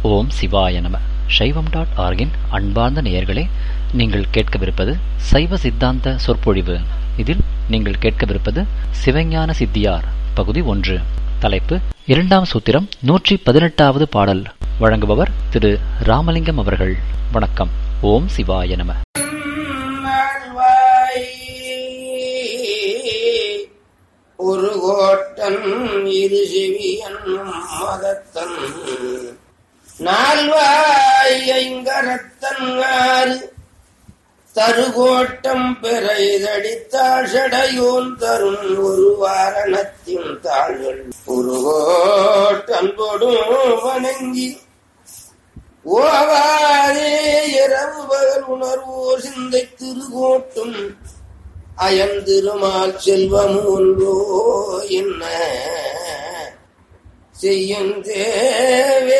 ஓம் சிவாய நம சைவம் டாட் ஆர்கின் அன்பார்ந்த நேயர்களே நீங்கள் கேட்கவிருப்பது சைவ சித்தாந்த சொற்பொழிவு இதில் நீங்கள் கேட்கவிருப்பது சிவஞான சித்தியார் பகுதி ஒன்று தலைப்பு இரண்டாம் சூத்திரம் நூற்றி பதினெட்டாவது பாடல் வழங்குபவர் திரு ராமலிங்கம் அவர்கள் வணக்கம் ஓம் சிவாய நம நால்வாய் ஒரு கோட்டன் இரு செவியன் மதத்தன் நால்வாய் ஐங்கரத்தன் ஆறு தருகோட்டம் பெறைதடித்தாஷடையோன் தரும் ஒரு வாரணத்தின் தாள்கள் ஒரு கோட்டன் தொடும் வணங்கி ஓவாதே இரவு பகல் உணர்வோர் சிந்தை திருகோட்டும் அயந்திருமால் செல்வம் ஒன்றோ என்ன செய்யும் தேவே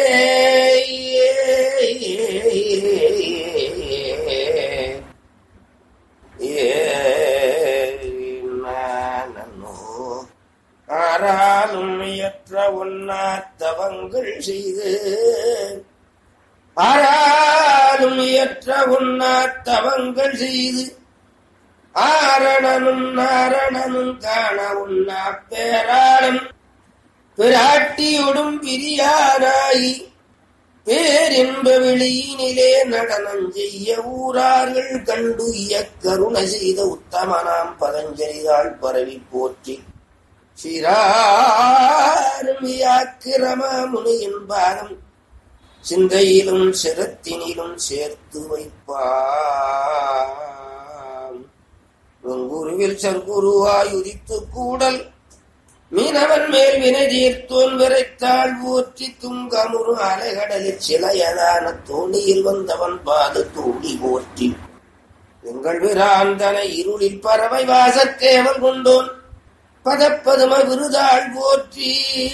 ஆறாலும் இயற்ற ஒன்னாத்தவங்கள் செய்து ஆறாலும் இயற்ற உண்ணாத்தவங்கள் செய்து ஆரணனும் நாரணனும் காண உண்ணா பேராளன் பிராட்டியுடும் பிரியானாயி பேரின்ப வெளியினிலே நடனம் செய்ய ஊரார்கள் கண்டுய கருணை செய்த உத்தமனாம் பதஞ்சலிதாள் பரவி போற்றி சிராரமியாக்கிரம முனியின் பாதம் சிந்தையிலும் சிரத்தினிலும் சேர்த்து வைப்பாம் வெங்குருவில் சர்க்குருவாய் உதித்து கூடல் மீனவன் மேல் வினை தீர்த்தோன் விரைத்தாள் ஊற்றி துங்கமுறு அலைகடலில் சிலையதான தோணியில் வந்தவன் பாத தூளி போற்றி எங்கள் விராந்தன இருளில் பறவை வாசத்தேவன் கொண்டோன் பதப்பதும விருதாள் போற்றி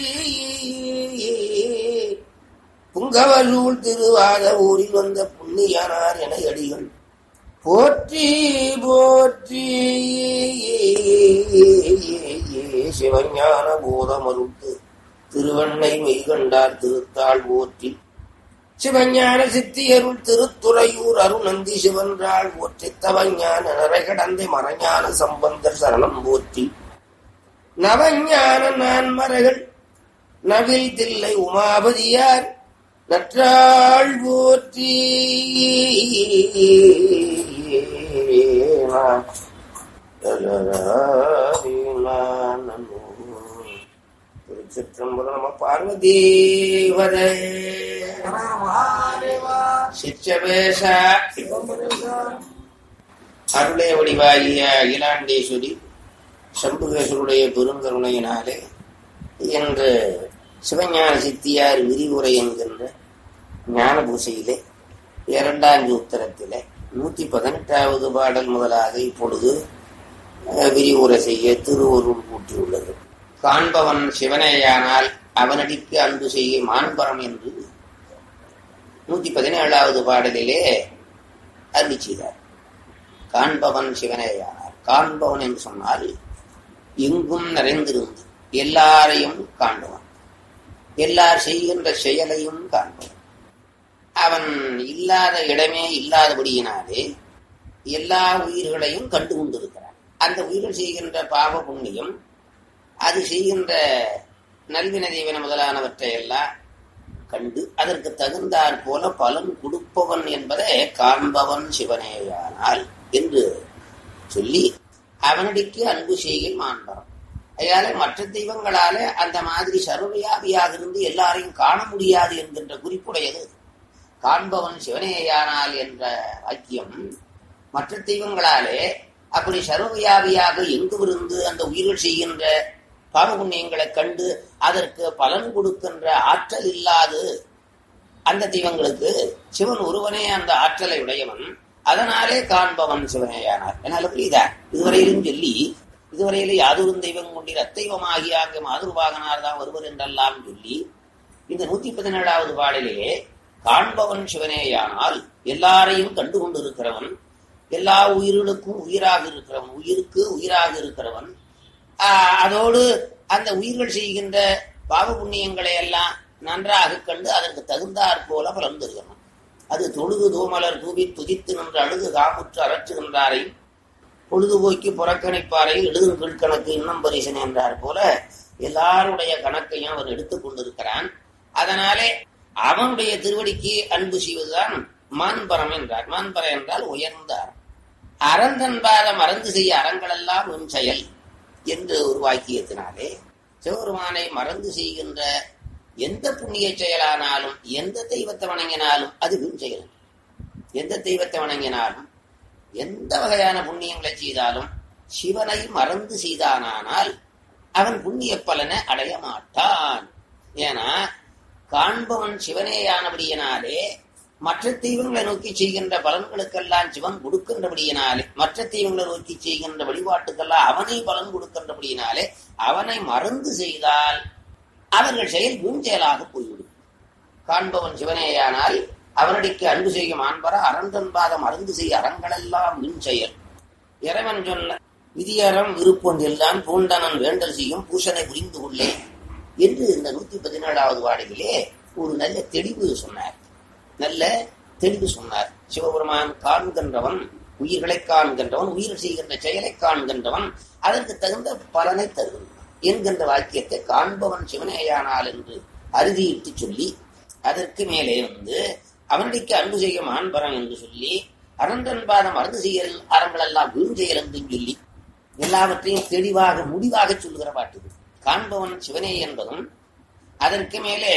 புங்கவலூர் திருவாத ஊரில் வந்த புண்ணியனார் என அடிகள் போற்றி போற்றி சிவஞான போதமருட்டு திருவண்ணை மெய்கண்டார் திருத்தாள் போற்றி சிவஞான சித்தியருள் திருத்துறையூர் அருணந்தி சிவன்றாள் போற்றி தவஞான நிறை கடந்தை மறைஞான சம்பந்தர் சரணம் போற்றி நவஞான நான்மறைகள் நவில் தில்லை உமாபதியார் நற்றாள் போற்றி திருச்சிற்றம்பலம் நம பார்வதீவரே சிச்சவேஷ அருளே வடிவாகிய அகிலாண்டேஸ்வரி சம்புகேஸ்வருடைய பெருங்கருணையினாலே என்று சிவஞான சித்தியார் விரிவுரை என்கின்ற ஞான பூசையிலே இரண்டாம் உத்தரத்திலே நூத்தி பதினெட்டாவது பாடல் முதலாக இப்பொழுது விரிவுரை செய்ய திருவருள் கூட்டியுள்ளது காண்பவன் சிவனேயானால் அவனடிக்கு அன்பு செய்ய மாண்பரம் என்று நூத்தி பதினேழாவது பாடலிலே அருளி செய்தார் காண்பவன் சிவனேயானார் காண்பவன் என்று சொன்னால் எங்கும் நிறைந்திருந்து எல்லாரையும் காண்பவன் எல்லார் செய்கின்ற செயலையும் காண்பவன் அவன் இல்லாத இடமே இல்லாதபடியினாலே எல்லா உயிர்களையும் கண்டு கொண்டிருக்கிறான் அந்த உயிர்கள் செய்கின்ற பாவ புண்ணியம் அது செய்கின்ற நல்வின தேவன முதலானவற்றை எல்லாம் கண்டு அதற்கு தகுந்தாற் போல பலன் கொடுப்பவன் என்பதை காண்பவன் சிவனேயானால் என்று சொல்லி அவனடிக்கு அன்பு செய்கில் மாண்பரம் அதனால மற்ற தெய்வங்களால அந்த மாதிரி சர்வவியாபியாக இருந்து எல்லாரையும் காண முடியாது என்கின்ற குறிப்புடையது காண்பவன் சிவனேயானால் என்ற வாக்கியம் மற்ற தெய்வங்களாலே அப்படி சர்வவியாபியாக எங்கு இருந்து அந்த உயிர்கள் செய்கின்ற பாவபுண்ணியங்களை கண்டு அதற்கு பலன் கொடுக்கின்ற ஆற்றல் இல்லாது அந்த தெய்வங்களுக்கு சிவன் ஒருவனே அந்த ஆற்றலை உடையவன் அதனாலே காண்பவன் சிவனேயானார் என்னால புரியுதா இதுவரையிலும் சொல்லி இதுவரையிலே யாதொரு தெய்வம் கொண்டில் அத்தெய்வமாகிய அங்கு மாதுருவாகனார் தான் வருவர் என்றெல்லாம் சொல்லி இந்த நூத்தி பதினேழாவது பாடலிலே காண்பவன் சிவனேயானால் எல்லாரையும் கண்டு கொண்டிருக்கிறவன் எல்லா உயிர்களுக்கும் உயிராக இருக்கிறவன் உயிருக்கு உயிராக இருக்கிறவன் ஆஹ் அதோடு அந்த உயிர்கள் செய்கின்ற பாவ புண்ணியங்களை எல்லாம் நன்றாக கண்டு அதற்கு தகுந்தாற் போல பலன் தருகணும் அது தொழுது தூமலர் தூவி துதித்து நின்று அழுது காமுற்று அரற்றுகின்றாரையும் பொழுதுபோக்கி புறக்கணிப்பாரை எழுதும் கீழ்கணக்கு இன்னும் பரிசன் என்றார் போல எல்லாருடைய கணக்கையும் அவன் எடுத்துக் கொண்டிருக்கிறான் அதனாலே அவனுடைய திருவடிக்கு அன்பு செய்வதுதான் மான்பரம் என்றார் மான்பரம் என்றால் உயர்ந்தார் அறந்தன்பாத மறந்து செய்ய அறங்களெல்லாம் உன் செயல் என்று ஒரு வாக்கியத்தினாலே சிவபெருமானை மறந்து செய்கின்ற எந்த புண்ணிய செயலானாலும் எந்த தெய்வத்தை வணங்கினாலும் அது வீண் செயல் எந்த தெய்வத்தை வணங்கினாலும் எந்த வகையான புண்ணியங்களை செய்தாலும் சிவனை மறந்து செய்தானானால் அவன் புண்ணிய பலனை அடைய மாட்டான் ஏன்னா காண்பவன் சிவனேயானபடியினாலே மற்ற தெய்வங்களை நோக்கி செய்கின்ற பலன்களுக்கெல்லாம் சிவன் கொடுக்கின்றபடியினாலே மற்ற தெய்வங்களை நோக்கி செய்கின்ற வழிபாட்டுக்கெல்லாம் அவனை பலன் கொடுக்கின்றபடியினாலே அவனை மறந்து செய்தால் அவர்கள் செயல் வீண் செயலாக போய்விடும் காண்பவன் சிவனேயானால் அவனடிக்கு அன்பு செய்யும் ஆண்பர அறந்தன்பாத மறந்து செய்ய அறங்களெல்லாம் வீண் செயல் இறைவன் சொன்ன விதியறம் விருப்பொன்றில்தான் பூண்டனன் வேண்டல் செய்யும் பூஷனை புரிந்து கொள்ளேன் என்று இந்த நூத்தி பதினேழாவது வாடகையிலே ஒரு நல்ல தெளிவு சொன்னார் நல்ல தெளிவு சொன்னார் சிவபெருமான் காண்கின்றவன் உயிர்களை காண்கின்றவன் உயிர் செய்கின்ற செயலை காண்கின்றவன் அதற்கு தகுந்த பலனை தருகின்றான் என்கின்ற வாக்கியத்தை காண்பவன் சிவனேயானால் என்று அறுதியிட்டு சொல்லி அதற்கு மேலே வந்து அவனுக்கு அன்பு செய்ய மாண்பரம் என்று சொல்லி அறந்தன்பாதம் அறுந்து செய்யல் அறங்களெல்லாம் வீண் செயல் என்று சொல்லி எல்லாவற்றையும் தெளிவாக முடிவாக சொல்லுகிற பாட்டு காண்பவன் சிவனே என்பதும் அதற்கு மேலே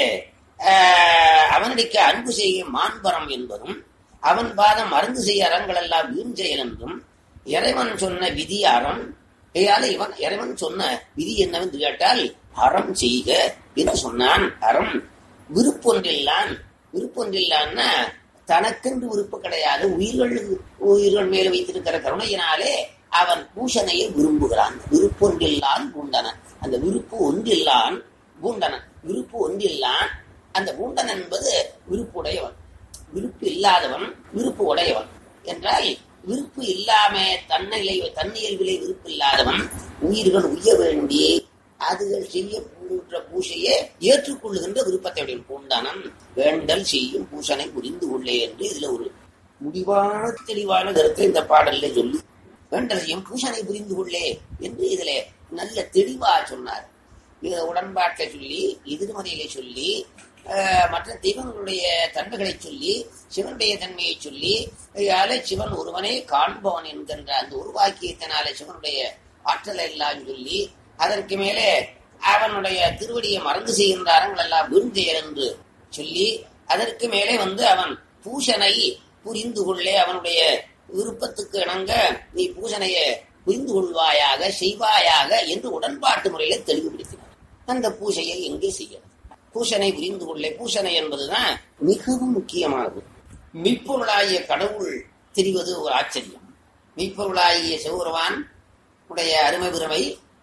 அவனடிக்க அன்பு செய்ய மாண்பரம் என்பதும் அவன் பாதம் மருந்து செய்ய அறங்கள் எல்லாம் வீண் செயல் என்றும் இறைவன் சொன்ன விதி அறம் ஏயால இவன் இறைவன் சொன்ன விதி என்னவென்று கேட்டால் அறம் செய்க என்று சொன்னான் அறம் விருப்பொன்றில்லான் விருப்பொன்றில்லான்னா தனக்கென்று விருப்பம் கிடையாது உயிர்கள் உயிர்கள் மேல வைத்திருக்கிற கருணையினாலே அவன் பூஷணையை விரும்புகிறான் விருப்பொன்றில்லான் பூண்டனன் அந்த விருப்பு ஒன்றில்லான் பூண்டனன் விருப்பு ஒன்றில்லான் அந்த பூண்டன் என்பது விருப்புடையவன் விருப்பு இல்லாதவன் விருப்பு உடையவன் என்றால் விருப்பு இல்லாம தன்னிலை தன்னியல்விலை விருப்பு இல்லாதவன் உயிர்கள் உய்ய வேண்டி அதுகள் செய்ய பூன்ற பூசையை ஏற்றுக்கொள்ளுகின்ற விருப்பத்தை உடைய பூண்டானன் வேண்டல் செய்யும் பூசனை புரிந்து கொள்ளே என்று இதுல ஒரு முடிவான தெளிவான கருத்தை இந்த பாடல்ல சொல்லி வேண்டல் செய்யும் பூசனை புரிந்து கொள்ளே என்று இதுல நல்ல தெளிவா சொன்னார் உடன்பாட்டை சொல்லி எதிர்மறையில சொல்லி மற்ற தெய்வங்களுடைய தன்மைகளை சொல்லி சிவனுடைய தன்மையை சொல்லி அலை சிவன் ஒருவனே காண்பவன் என்கின்ற அந்த உருவாக்கியத்தினாலே சிவனுடைய ஆற்றலை எல்லாம் சொல்லி அதற்கு மேலே அவனுடைய திருவடியை மறந்து செய்கின்ற அறங்கள் எல்லாம் விருந்தையர் என்று சொல்லி அதற்கு மேலே வந்து அவன் பூஷனை புரிந்து கொள்ளே அவனுடைய விருப்பத்துக்கு இணங்க நீ பூசனைய புரிந்து கொள்வாயாக செய்வாயாக என்று உடன்பாட்டு முறையில தெளிவுபடுத்தினார் அந்த பூசையை எங்கே செய்யணும் பூசனை புரிந்து கொள்ளே பூசனை என்பதுதான் மிகவும் முக்கியமானது மெய்ப்பொருளாகிய கடவுள் தெரிவது ஒரு ஆச்சரியம் மெய்ப்பொருளாகிய சிவபெருமான் உடைய அருமை பெருமை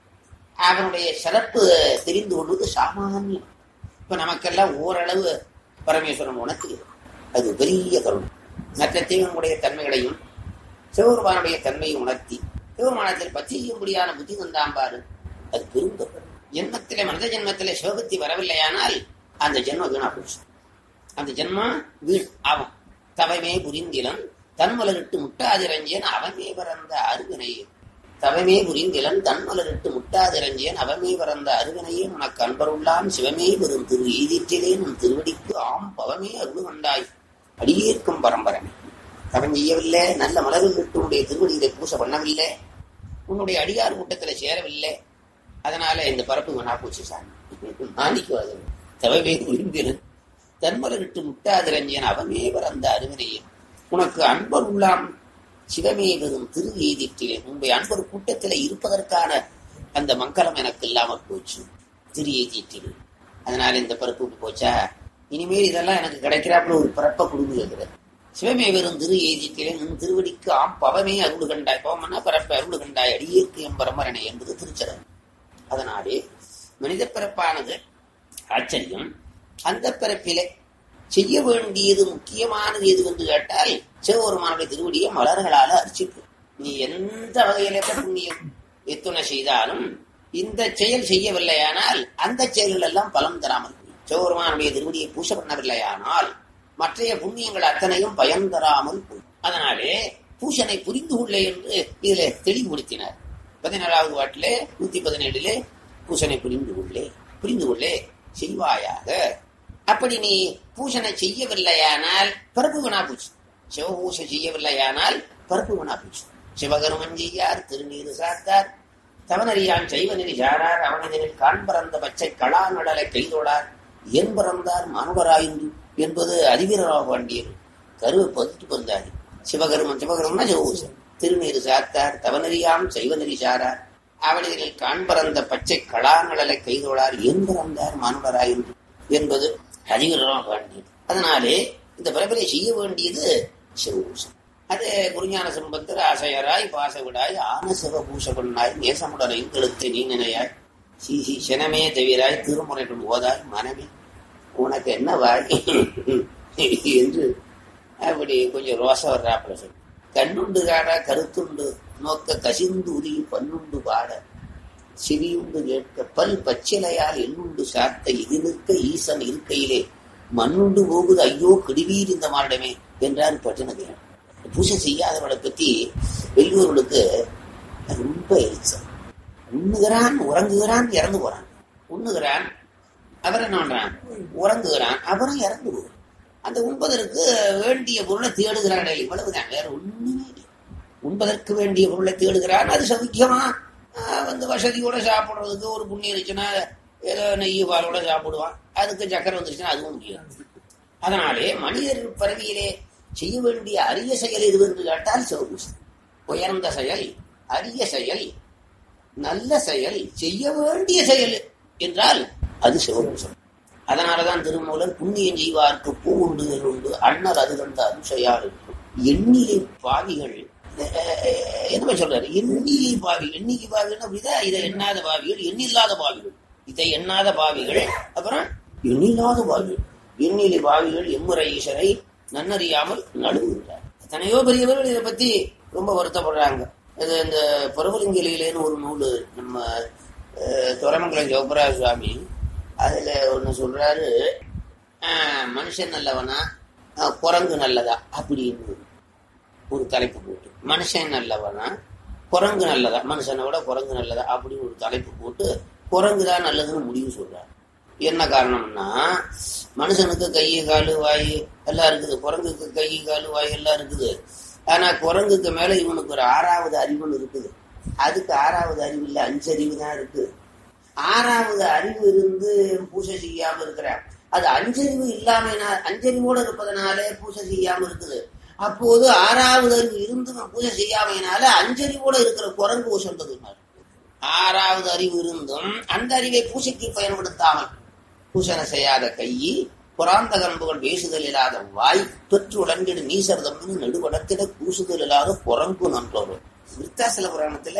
அவனுடைய சிறப்பு தெரிந்து கொள்வது சாமானியம் இப்ப நமக்கெல்லாம் ஓரளவு பரமேஸ்வரன் உணர்த்துகிறது அது பெரிய கருணை மற்ற தெய்வங்களுடைய தன்மைகளையும் சிவபெருமானுடைய தன்மையை உணர்த்தி சிவபெருமானத்தில் பற்றி செய்யும்படியான புத்தி தந்தாம்பாரு அது பெருந்தொகை ஜென்மத்திலே மனித ஜென்மத்திலே சிவபக்தி வரவில்லையானால் அந்த ஜென்மம் வீணா போச்சு அந்த ஜென்மம் வீண் ஆகும் தவமே புரிந்திலன் தன்மலரிட்டு முட்டாதிரஞ்சேன் அவமே பிறந்த அருவினையே தவமே புரிந்திலன் தன்மலரிட்டு முட்டாதிரஞ்சேன் அவமே பிறந்த அருவினையே உனக்கு அன்பருள்ளான் சிவமே பெறும் திரு ஈதிற்றிலே உன் திருவடிக்கு ஆம் பவமே அருள் கண்டாய் அடியேற்கும் பரம்பரமே தவன் செய்யவில்லை நல்ல மலர்கள் விட்டு உன்னுடைய திருவடியிலே பூச பண்ணவில்லை உன்னுடைய அடியார் கூட்டத்தில் சேரவில்லை அதனால இந்த பரப்பு வேணா போச்சு சாமி மாணிக்குவாது தவமே புரிந்திலன் தன்மலரிட்டு முட்டாதிரஞ்சேன் அவமே பிறந்த அருவினையே உனக்கு அன்பர் உள்ளாம் சிவமே பெறும் திரு எய்திற்றிலே முன்பை அன்பர் கூட்டத்தில் இருப்பதற்கான அந்த மங்களம் எனக்கு இல்லாமல் போச்சு திரு எய்திற்றில் அதனால இந்த பரப்பு போச்சா இனிமேல் இதெல்லாம் எனக்கு கிடைக்கிறாப்புல ஒரு பிறப்ப குடும்பம் இருக்கிறது சிவமே வெறும் திரு எய்திற்றிலே நின் திருவடிக்கு ஆம் பவமே அருள் கண்டாய் பவமன்னா பிறப்ப அருள் கண்டாய் அடியேற்கு எம்பரமரணை என்பது திருச்சரம் அதனாலே மனித பிறப்பானது ஆச்சரியம் அந்த பிறப்பிலே செய்ய வேண்டியது முக்கியமானது எது என்று கேட்டால் சிவபெருமானுடைய திருவடியை மலர்களால அர்ச்சிப்பு நீ எந்த வகையில புண்ணியம் எத்துணை செய்தாலும் இந்த செயல் செய்யவில்லையானால் அந்த செயல்கள் எல்லாம் பலம் தராமல் சிவபெருமானுடைய திருவடியை பூச பண்ணவில்லையானால் மற்றைய புண்ணியங்கள் அத்தனையும் பயன் தராமல் போய் அதனாலே பூஷனை புரிந்து கொள்ளே என்று இதிலே தெளிவுபடுத்தினார் பதினேழாவது பாட்டிலே நூத்தி பதினேழுலே பூஷனை புரிந்து கொள்ளே புரிந்து கொள்ளே செய்வாயாக அப்படி நீ பூஷனை செய்யவில்லையானால் பரப்பு வினா பூச்சி சிவபூசை செய்யவில்லையானால் பரப்பு வினா பூச்சி சிவகருமன் செய்யார் திருநீரு சாத்தார் தவனறியான் செய்வநெறி சாரார் அவனதனில் காண்பறந்த பச்சை கலா நடலை கைதொடார் என் பிறந்தார் மாணவராயின்று என்பது அறிவீரராக பாண்டியர் கருவை பதிட்டு வந்தார் சிவகருமன் சிவகருமன்னா சிவபூசன் திருநீரு சாத்தார் தவனறியாம் செய்வநெறி சாரார் அவனதனில் காண்பறந்த பச்சை கலா நடலை கைதொடார் என் பிறந்தார் மாணவராயின்று என்பது அறிவீரராக பாண்டியர் அதனாலே இந்த பிறப்பிலை செய்ய வேண்டியது சிவபூசன் அது குருஞான சம்பந்தர் ஆசையராய் பாசவிடாய் ஆன சிவபூஷகனாய் நேசமுடனை கழுத்தை நீ நினையாய் சீசி சினமே தவிராய் திருமுறைகள் ஓதாய் மனமே உனக்கு என்ன வாய் என்று அப்படி கொஞ்சம் ரோசா வர்றாப்புல சொல்லி கண்ணுண்டு காட கருத்துண்டு நோக்க கசிந்து உருகி பன்னுண்டு பாட செவியுண்டு கேட்க பல் பச்சிலையால் எண்ணுண்டு சாத்த இது நிற்க ஈசன் இருக்கையிலே மண்ணுண்டு போகுது ஐயோ கிடுவீர் இந்த மாடமே என்றார் பட்டினகையன் பூஜை செய்யாதவளை பத்தி வெளியூர்களுக்கு ரொம்ப எரிச்சல் உண்ணுகிறான் உறங்குகிறான் இறந்து போறான் உண்ணுகிறான் அப்புறம் என்ன பண்றான் உறங்குகிறான் அப்புறம் இறந்து போகிறான் அந்த உண்பதற்கு வேண்டிய பொருளை தேடுகிறான் இவ்வளவுதான் வேற ஒண்ணுமே இல்லை உண்பதற்கு வேண்டிய பொருளை தேடுகிறான் அது சௌக்கியமா ஆஹ் வந்து வசதியோட சாப்பிடுறதுக்கு ஒரு புண்ணியம் இருந்துச்சுன்னா ஏதோ நெய் பாலோட சாப்பிடுவான் அதுக்கு சக்கரை வந்துருச்சுன்னா அதுவும் முடியாது அதனாலே மனிதர் பிறவியிலே செய்ய வேண்டிய அரிய செயல் எது என்று கேட்டால் சிவபூசன் உயர்ந்த செயல் அரிய செயல் நல்ல செயல் செய்ய வேண்டிய செயல் என்றால் அது சிவபூசன் அதனாலதான் திருமூலர் புண்ணியம் செய்வார்க்கு பூ உண்டு எல் உண்டு அண்ணல் அது தந்த அருசையார் இருக்கும் எண்ணிலை பாவிகள் அஹ், என்ன சொல்றாரு எண்ணிலை பாவி எண்ணிக்கை பாவிகள் அப்படிதான் இதை எண்ணாத பாவிகள் எண்ணில்லாத பாவிகள் இதை எண்ணாத பாவிகள் அப்புறம் எண்ணில்லாத பாவிகள் எண்ணிலை பாவிகள் எம்முறை ஈசரை நன்னறியாமல் நடுங்குகிறார் எத்தனையோ பெரியவர்கள் இதை பத்தி ரொம்ப வருத்தப்படுறாங்க இது இந்த பருவலிங்கிலேன்னு ஒரு நூல் நம்ம அஹ், துரமங்கலம் ஜோபராஜ சுவாமி அதுல ஒண்ணு சொல்றாரு அஹ், மனுஷன் நல்லவனா அஹ், குரங்கு நல்லதா அப்படின்னு ஒரு தலைப்பு போட்டு மனுஷன் நல்லவனா குரங்கு நல்லதா மனுஷனை விட குரங்கு நல்லதா அப்படின்னு ஒரு தலைப்பு போட்டு குரங்கு தான் நல்லதுன்னு முடிவு சொல்றாரு என்ன காரணம்னா மனுஷனுக்கு கை காலு வாய் எல்லாம் இருக்குது குரங்குக்கு கை காலு வாய் எல்லாம் இருக்குது ஆனா குரங்குக்கு மேல இவனுக்கு ஒரு ஆறாவது அறிவுன்னு இருக்குது அதுக்கு ஆறாவது அறிவு இல்ல அஞ்சறிவு தான் இருக்கு ஆறாவது அறிவு இருந்து பூஜை செய்யாம இருக்கிறான் அது அஞ்சறிவு இல்லாம அஞ்சறிவோட இருப்பதனாலே பூஜை செய்யாம இருக்குது அப்போது ஆறாவது அறிவு இருந்தும் பூஜை செய்யாமையினால அஞ்சறிவோட இருக்கிற குரங்கு உசந்தது ஆறாவது அறிவு இருந்தும் அந்த அறிவை பூசைக்கு பயன்படுத்தாமல் பூசனை செய்யாத கை புறாந்த கம்புகள் பேசுதல் இல்லாத வாய் பெற்று உடம்பிடு நீசர்தம் நெடுவடத்தில கூசுதல் இல்லாத குரங்கு நன்றோர் விருத்தாசல புராணத்துல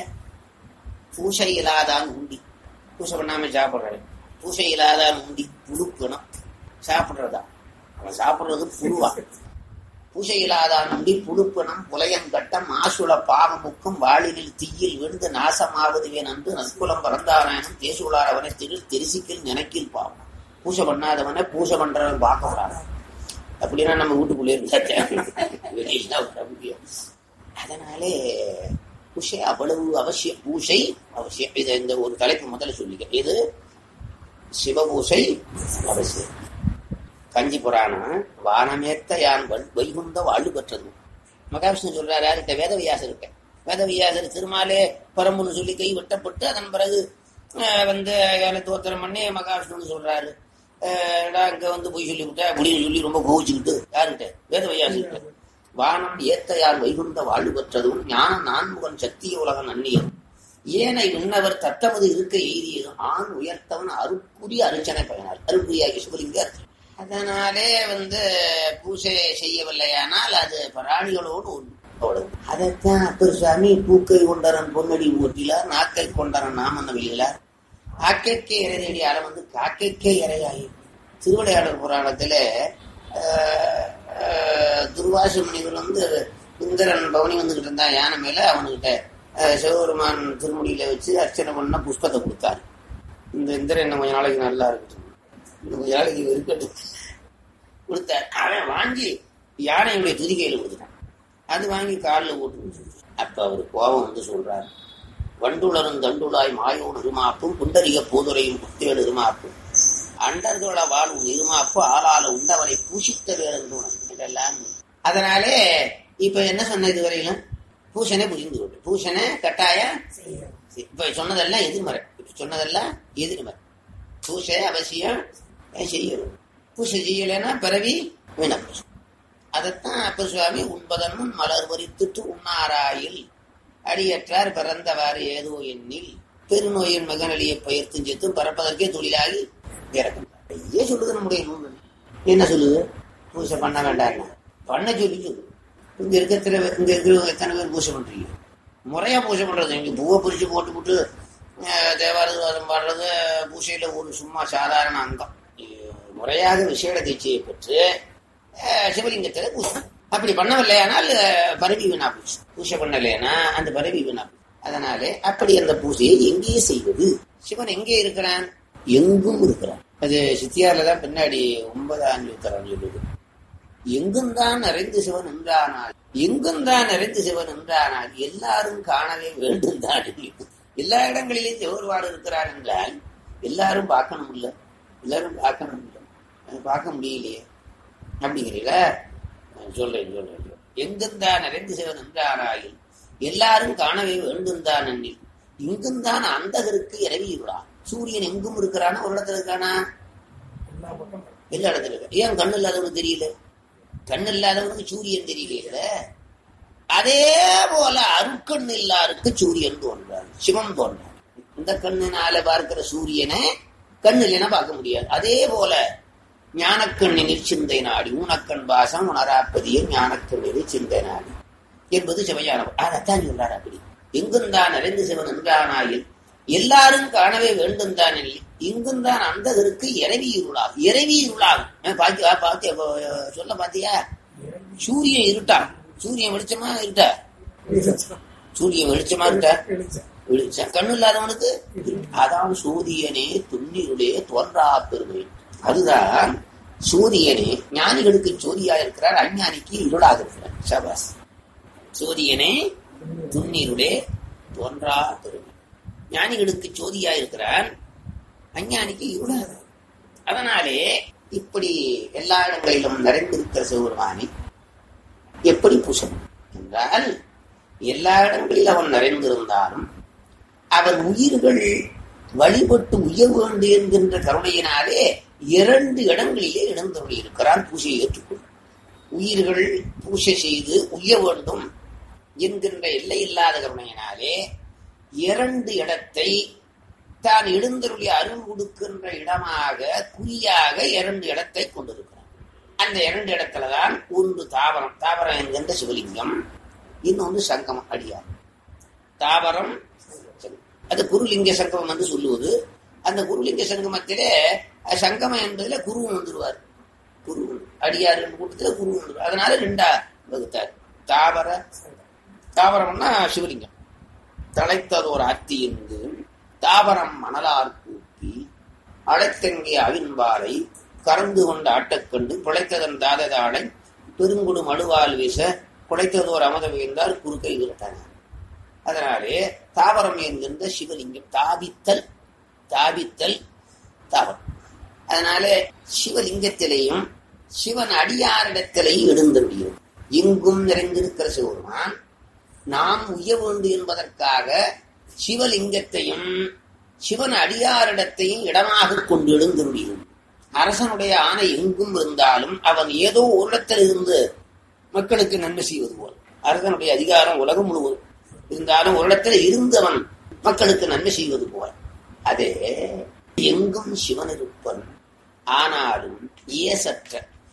பூசை இல்லாதான் உண்டி பூசை பண்ணாம சாப்பிடுறாரு பூசை இல்லாதான் உண்டி புழுக்கணும் சாப்பிடுறதா அவன் சாப்பிடுறது புழுவா பூசை இல்லாதான் உண்டி புழுப்பணம் புலையன் கட்டம் மாசுள பாவமுக்கும் வாளினில் தீயில் விழுந்து நாசமாவதுவேன் என்று நற்குலம் பறந்தாராயனும் தேசுளார் அவனை திரு தெரிசிக்கில் நினைக்கில் பாவம் பூசை பண்ணாதவனை பூசை பண்றவன் பார்க்க கூடாது அப்படின்னா நம்ம வீட்டுக்குள்ளே இருந்தா வெளியில வர முடியும் அதனாலே பூசை அவ்வளவு அவசியம் பூசை அவசியம் இது இந்த ஒரு தலைப்பு முதல்ல சொல்லிக்க இது சிவபூசை அவசியம் கஞ்சி புராணம் வானமேத்த யான் வல் வைகுந்த வாழ்வு பெற்றது மகாவிஷ்ணு சொல்றாரு யார்கிட்ட வேதவியாசர் இருக்க வேதவியாசர் திருமாலே பரம்புன்னு சொல்லி கை வெட்டப்பட்டு அதன் பிறகு அஹ், வந்து யானை தோத்திரம் பண்ணி மகாவிஷ்ணுன்னு சொல்றாரு அஹ், டா, இங்க வந்து போய் சொல்லி விட்டா அப்படின்னு சொல்லி ரொம்ப கோவிச்சுக்கிட்டு யாருகிட்ட வேதவியாசர்கிட்ட வானம் ஏத்த யார் வைகுந்த வாழ்வு பெற்றதும் ஞானம் நான்முகன் சத்திய உலகம் நன்னியம் ஏனை விண்ணவர் தத்தமது இருக்க எய்தியதும் ஆண் உயர்த்தவன் அருக்குரிய அர்ச்சனை பயனார் அருக்குரியாகி சிவலிங்கர் அதனாலே வந்து பூஜை செய்யவில்லையானால் அது பராணிகளோடு ஒன்று அவ்வளவு அதைத்தான் அப்பர் சுவாமி பூக்கை கொண்டரன் பொன்னடி ஊற்றிலார் நாக்கை கொண்டரன் நாமன் வெளியிலார் ஆக்கைக்கே இறை தேடி ஆள வந்து காக்கைக்கே இறையாகி திருவிளையாடல் புராணத்துல ஆஹ், ஆஹ், துர்வாச முனிவர் வந்து இந்திரன் பவனி வந்துகிட்டு இருந்தா யானை மேல அவனுகிட்ட ஆஹ், சிவபெருமான் திருமுடியில வச்சு அர்ச்சனை பண்ண புஷ்பத்தை கொடுத்தாரு இந்த இந்திரன் இன்னும் கொஞ்ச நாளைக்கு நல்லா இருக்கட்டும் இன்னும் கொஞ்ச நாளைக்கு இவன் இருக்கட்டும் கொடுத்தார் அவன் வாங்கி யானையுடைய துதிக்கையில கொடுத்துட்டான் அது வாங்கி காலில் போட்டு அப்ப அவர் கோபம் வந்து சொல்றாரு வண்டுளரும் தண்டுளாய் மாயோன் இருமாப்பும் புண்டரிக போதுரையும் புத்தேடு இருமாப்பும் அண்டர்கள வாழும் இருமாப்பு ஆளால உண்டவரை பூஷித்த வேறென்று இதெல்லாம் அதனாலே இப்ப என்ன சொன்ன இதுவரையிலும் பூசனை புரிந்து கொண்டு பூசனை கட்டாய இப்ப சொன்னதெல்லாம் எதிர்மறை இப்ப சொன்னதெல்லாம் எதிர்மறை பூசை அவசியம் செய்யணும் பூசை செய்யலைன்னா பிறவி வீணப்படும் அதைத்தான் அப்ப சுவாமி உண்பதனும் மலர் வரித்துட்டு உண்ணாராயில் அடியற்றார் பிறந்தவாறு ஏதோ எண்ணில் பெருநோயின் மகனளியை பயிர்த்தும் செத்தும் பறப்பதற்கே தொழிலாகி இறக்கும் ஏன் சொல்லுது நம்முடைய நூல் என்ன சொல்லுது பூசை பண்ண வேண்டாம் பண்ண சொல்லி சொல்லுது இங்க இருக்க எத்தனை பேர் இங்க இருக்கிறவங்க எத்தனை பேர் பூசை பண்றீங்க முறையா பூசை பண்றது இங்க பூவை பிரிச்சு போட்டு போட்டு தேவாரதம் பாடுறது பூசையில ஒரு சும்மா சாதாரண அங்கம் முறையாக விசேட தீட்சையை பெற்று சிவலிங்கத்துல பூசை அப்படி பண்ணவில்லையானால் பரவி வீணா போச்சு பூஜை பண்ணலைன்னா அந்த பரவி வீணா போச்சு அதனாலே அப்படி அந்த பூஜையை எங்கே செய்வது சிவன் எங்கே இருக்கிறான் எங்கும் இருக்கிறான் அது சித்தியார்ல தான் பின்னாடி ஒன்பதாம் சூத்திரம் சொல்லுது எங்கும் தான் நிறைந்து சிவன் என்றானால் எங்கும் தான் நிறைந்து சிவன் என்றானால் எல்லாரும் காணவே வேண்டும் தான் எல்லா இடங்களிலும் சிவருவாடு இருக்கிறார் என்றால் எல்லாரும் பார்க்கணும் இல்ல எல்லாரும் பார்க்கணும் இல்ல பார்க்க முடியலையே அப்படிங்கிறீங்கள சொல்றேன் சொல்றேன் எங்குந்தான் நிறைந்து சிவன் என்றாராயில் எல்லாரும் காணவே வேண்டும் தான் எண்ணில் இங்குந்தான் அந்தகருக்கு இறவியுடா சூரியன் எங்கும் இருக்கிறானா ஒரு இடத்துல இருக்கானா எல்லா இடத்துல இருக்க ஏன் கண்ணு இல்லாதவனுக்கு தெரியல கண்ணு இல்லாதவனுக்கு சூரியன் தெரியல அதே போல அருக்கண் இல்லாருக்கு சூரியன் தோன்றார் சிவன் தோன்றார் இந்த கண்ணினால பார்க்கிற சூரியனை கண்ணு இல்லைன்னா பார்க்க முடியாது அதே போல ஞானக்கண்ணினில் சிந்தை நாடி ஊனக்கண் பாசம் உணராப்பதிய ஞானக்கண்ணினில் சிந்தை நாடி என்பது சிவஞானம் அதைத்தான் சொல்றார் அப்படி எங்குந்தான் நிறைந்து சிவன் என்றானாயில் எல்லாரும் காணவே வேண்டும் தான் இங்கும் தான் அந்தகருக்கு இறவி இருளாகும் இறவி இருளாகும் பாத்தியா பாத்தியா சொல்ல பாத்தியா சூரியன் இருட்டா சூரியன் வெளிச்சமா இருட்டா சூரியன் வெளிச்சமா இருட்டா வெளிச்சம் கண்ணு இல்லாதவனுக்கு அதான் சூரியனே துண்ணிருளே தோன்றா பெருமை அதுதான் சூரியனே ஞானிகளுக்கு சோதியா இருக்கிறார் அஞ்ஞானிக்கு இருளாக இருக்கிறார் சபாஸ் சூரியனே துண்ணீருளே தோன்றா பெருமை ஞானிகளுக்கு சோதியா இருக்கிறார் அஞ்ஞானிக்கு இருளாக அதனாலே இப்படி எல்லா இடங்களிலும் நிறைந்திருக்கிற சிவபெருமானி எப்படி பூசணும் என்றால் எல்லா இடங்களில் அவன் நிறைந்திருந்தாலும் அவன் உயிர்கள் வழிபட்டு உயர் வேண்டும் என்கின்ற கருணையினாலே இரண்டு இடங்களிலே இடந்தருளி இருக்கிறான் பூஜையை ஏற்றுக்கொள் உயிர்கள் பூஜை செய்து உய்ய வேண்டும் என்கின்ற எல்லை இல்லாத கருணையினாலே இரண்டு இடத்தை தான் எழுந்தருளி அருள் கொடுக்கின்ற இடமாக குறியாக இரண்டு இடத்தை கொண்டிருக்கிறான் அந்த இரண்டு இடத்துலதான் ஒன்று தாவரம் தாவரம் என்கின்ற சிவலிங்கம் இன்னொன்று சங்கமம் அடியார் தாவரம் அது குருலிங்க சங்கமம் என்று சொல்லுவது அந்த குருலிங்க சங்கமத்திலே சங்கமம் என்பதுல குருவும் வந்துருவார் குரு அடியார் கூட்டத்துல குரு வந்துருவார் அதனால ரெண்டா வகுத்தார் தாவர தாவரம்னா சிவலிங்கம் தலைத்ததோர் ஆத்தி என்று தாவரம் மணலார் கூப்பி அழைத்தங்கிய அவின்பாலை கறந்து கொண்ட ஆட்டக்கண்டு பிழைத்ததன் தாததாளை பெருங்குடு மடுவால் வீச குலைத்ததோர் அமத வீழ்ந்தார் குறுக்கை விரட்டாங்க அதனாலே தாவரம் என்கின்ற சிவலிங்கம் தாபித்தல் தாபித்தல் தாவரம் அதனால சிவலிங்கத்திலேயும் சிவன் அடியாரிடத்திலேயும் எழுந்த முடியும் எங்கும் நிறைந்திருக்கிற சிவருமான் நாம் உய்ய வேண்டும் என்பதற்காக சிவலிங்கத்தையும் சிவன் அடியாரிடத்தையும் இடமாக கொண்டு எழுந்து முடியும் அரசனுடைய ஆணை எங்கும் இருந்தாலும் அவன் ஏதோ ஒரு இடத்தில் இருந்து மக்களுக்கு நன்மை செய்வது போல் அரசனுடைய அதிகாரம் உலகம் முழுவதும் இருந்தாலும் ஒரு இடத்துல இருந்தவன் மக்களுக்கு நன்மை செய்வது போல அதே எங்கும் சிவன் இருப்பன் ஆனாலும் ஏசற்ற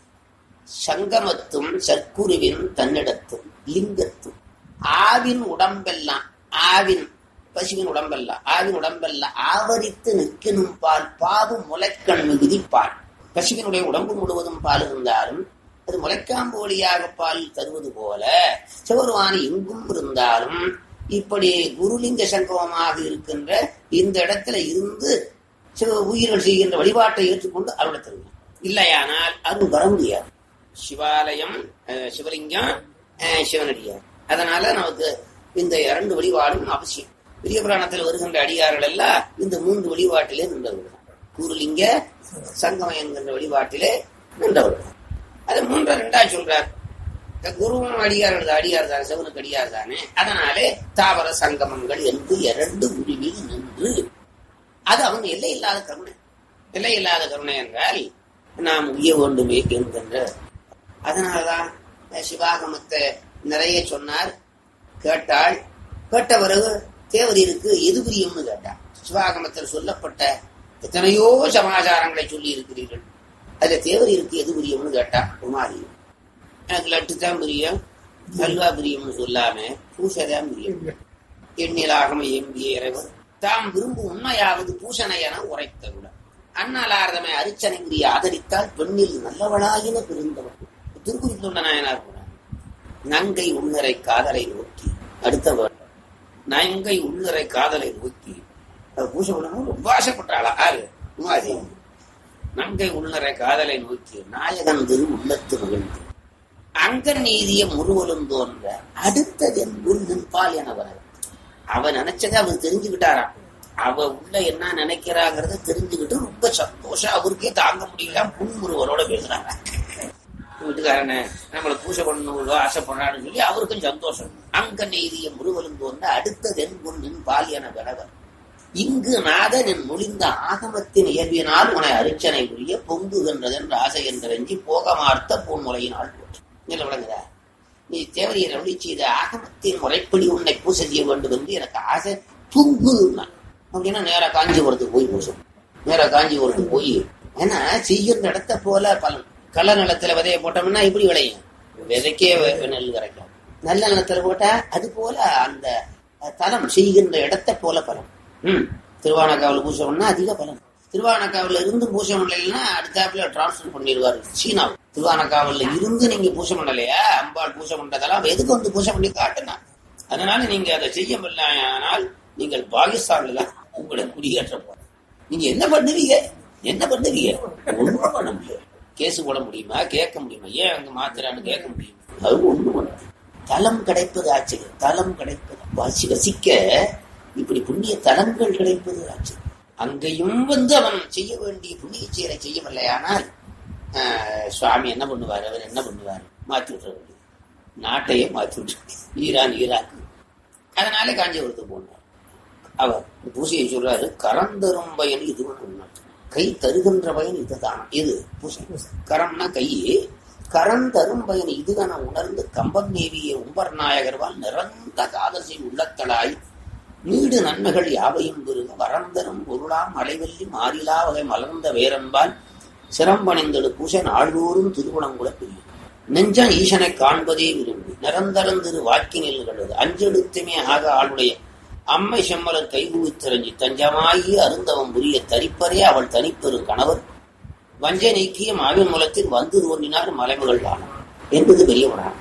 சங்கமத்தும் சற்குருவின் தன்னிடத்தும் லிங்கத்தும் ஆவின் உடம்பெல்லாம் ஆவின் பசுவின் உடம்பெல்லாம் ஆவின் உடம்பெல்லாம் ஆவரித்து நிற்கணும் பால் பாவும் முளைக்கண் மிகுதிப்பால் பசுவினுடைய உடம்பு முழுவதும் பால் இருந்தாலும் அது முளைக்காம்போலியாக பால் தருவது போல சிவருவானி எங்கும் இருந்தாலும் இப்படி குருலிங்க சங்கமமாக இருக்கின்ற இந்த இடத்துல இருந்து சிவ உயிர்கள் செய்கின்ற வழிபாட்டை ஏற்றுக்கொண்டு அருளை தருகிறான் இல்லையானால் அருள் வர முடியாது சிவாலயம் அஹ், சிவலிங்கம் அஹ், சிவனடியார் அதனால நமக்கு இந்த இரண்டு வழிபாடும் அவசியம் பெரிய புராணத்தில் வருகின்ற அடியார்கள் எல்லாம் இந்த மூன்று வழிபாட்டிலே நின்றவர்கள் கூறுலிங்க சங்கமம் என்கின்ற வழிபாட்டிலே நின்றவர்கள் அது மூன்று ரெண்டா சொல்றார் இந்த குருவும் அடியார்கள் தான், அடியார் தான் சிவனுக்கு அடியார் தானே அதனாலே தாவர சங்கமங்கள் என்று இரண்டு முடிவில் நின்று அது அவங்க எல்லை இல்லாத கருணை எல்லை இல்லாத கருணை என்றால் நாம் உய்ய வேண்டுமே என்கின்ற அதனாலதான் சிவாகமத்தை நிறைய சொன்னார் கேட்டாள் கேட்ட பிறகு தேவரீருக்கு எது பிரியம்னு கேட்டார் சிவாகமத்தில் சொல்லப்பட்ட எத்தனையோ சமாச்சாரங்களை சொல்லி இருக்கிறீர்கள் அதுல தேவரீருக்கு எது பிரியம்னு கேட்டா உமாரி எனக்கு லட்டு தான் பிரியம் அல்வா பிரியம்னு சொல்லாம பூசதான் பிரியம் எண்ணிலாகம எம்பிய இறைவர் தாம் விரும்பும் உண்மையாவது பூசணை என உரைத்தருடன் அண்ணலார்தமை அரிச்சனை புரிய ஆதரித்தால் பெண்ணில் நல்லவளாயின பிறந்தவன் திருக்குறி தொண்ட நாயனார் கூட நங்கை உள்ளரை காதலை நோக்கி அடுத்த வேர்டு நங்கை உள்ளரை காதலை நோக்கி அது பூச பண்ணணும் ரொம்ப ஆசைப்பட்டாளா ஆறு உமாதேவி நங்கை உள்ளரை காதலை நோக்கி நாயகன் திரு உள்ளத்து மகிழ்ந்து அங்க நீதிய முருவலும் தோன்ற அடுத்தது என் உள் நிற்பால் என வர அவ நினைச்சதை அவர் தெரிஞ்சுக்கிட்டாராம் அவ உள்ள என்ன நினைக்கிறாங்கிறத தெரிஞ்சுக்கிட்டு ரொம்ப சந்தோஷம் அவருக்கே தாங்க முடியல புன்முருவரோட பேசுறாங்க வீட்டுக்காரன நம்மளை பூசை பண்ணணும் ஆசைப்படுறான்னு சொல்லி அவருக்கும் சந்தோஷம் அங்க நெய்திய முருவலும் தோன்ற அடுத்தது என் உள் நின்பால் என வினவர் இங்கு நாதனின் மொழிந்த ஆகமத்தின் இயல்பினால் உன அரிச்சனை புரிய பொங்குகின்றதென்று ஆசை என்றெஞ்சி போகமார்த்த பூன்முறையினால் போற்று இதில் விளங்குதா நீ தேவரையர் அருளி செய்த ஆகமத்தின் முறைப்படி உன்னை பூசை செய்ய வேண்டும் என்று எனக்கு ஆசை தூங்குதுன்னா அப்படின்னா நேரா காஞ்சிபுரத்துக்கு போய் பூசும் நேரா காஞ்சிபுரத்துக்கு போய் ஏன்னா செய்கிற இடத்த போல பலன் கள்ள நிலத்துல விதைய போட்டோம்னா இப்படி விளையும் விதைக்கே வெ- நெல் கிடைக்கும் நல்ல நிலத்துல போட்டா அது போல அந்த அஹ், தலம் செய்கின்ற இடத்தை போல பலன் ம் திருவானக்காவில் பூசை பண்ணா அதிக பலன் திருவானக்காவில் இருந்து பூசை பண்ணலைன்னா அடுத்தாப்புல டிரான்ஸ்ஃபர் பண்ணிடுவாரு சீனாவில் திருவானக்காவில் இருந்து நீங்க பூசை பண்ணலையா அம்பாள் பூசை பண்றதெல்லாம் எதுக்கு வந்து பூசை பண்ணி காட்டுனா அதனால நீங்க அதை செய்யவில்லை ஆனால் நீங்கள் பாகிஸ்தான்ல தான் உங்களை குடியேற்ற போற நீங்க என்ன பண்ணுவீங்க என்ன பண்ணுவீங்க ஒண்ணும் பண்ண முடியாது கேஸ் போட முடியுமா கேட்க முடியுமா ஏன் அங்க மாத்திரான்னு கேட்க முடியுமா அது ஒண்ணும் பண்ண முடியாது. தலம் கிடைப்பது ஆச்சரியம் தலம் கிடைப்பது வாசி வசிக்க இப்படி புண்ணிய தலங்கள் கிடைப்பது ஆச்சரியம் அங்கேயும் வந்து அவன் செய்ய வேண்டிய புண்ணிய செயலை செய்யவில்லையானால் ஆஹ், சுவாமி என்ன பண்ணுவார் அவர் என்ன பண்ணுவார் மாத்தி விட்டுற வேண்டியது நாட்டையே மாத்தி விட்டு ஈரான் ஈராக்கு அதனால காஞ்சிபுரத்துக்கு போனார் அவர் பூசையை சொல்றாரு கரந்தரும் பயன் இது கை தருகின்ற பயன் இதுதான் இது பூசை கரம்னா கை கரம் தரும் பயன் இதுகன உணர்ந்து கம்பம் நேவிய உம்பர் நாயகர்வால் நிறந்த காதசி உள்ளத்தளாய் நீடு நன்மைகள் யாவையும் பெருக வரந்தரும் பொருளாம் மலைவெள்ளி மாறிலா வகை மலர்ந்த வேரன்பால் சிரம்பணிந்தடு பூசை நாள்தோறும் திருகுணங்குல பிரியும் நெஞ்சம் ஈசனை காண்பதே விரும்பி நிரந்தரம் திரு வாக்கினில் கண்டது அஞ்செடுத்துமே ஆக ஆளுடைய அம்மை செம்மலர் கைகுவித்திரஞ்சி தஞ்சமாகி அருந்தவம் புரிய தரிப்பரே அவள் தனிப்பெரு கணவர் வஞ்ச நீக்கிய மாவின் மூலத்தில் வந்து தோன்றினார் மலைமகள் வானம் என்பது பெரிய புராணம்